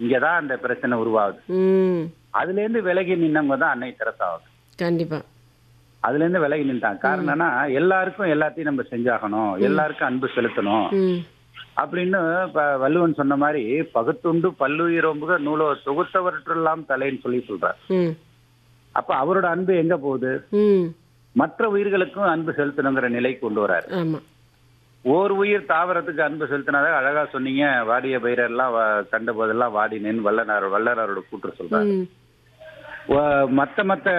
இங்கதான் அந்த பிரச்சனை உருவாகுது ம் அதுல இருந்து விலகி நின்னவங்க தான் அன்னை தெரசா ஆகுது கண்டிப்பா அதுல இருந்து விலகி நின்றாங்க காரணம் என்னன்னா எல்லாருக்கும் எல்லாத்தையும் நம்ம செஞ்சாகணும் எல்லாருக்கும் அன்பு செலுத்தணும் ம் அப்படின்னு இப்ப வள்ளுவன் சொன்ன மாதிரி பகுத்துண்டு பல்லுயிரோம்புக நூலோ தொகுத்தவற்றெல்லாம் தலைன்னு சொல்லி சொல்றார் ம் அப்ப அவரோட அன்பு எங்க போகுது ம் மற்ற உயிர்களுக்கும் அன்பு செலுத்தணுங்கிற நிலை கொண்டு வராரு ஆமா ஓர் உயிர் தாவரத்துக்கு அன்பு செலுத்தினாதான் அழகா சொன்னீங்க வாடிய பயிரெல்லாம் வ- கண்ட போதெல்லாம் வாடினேன்னு வல்லனார் வல்லனாரோட கூற்று சொல்றாரு ம் வ- மத்த மத்த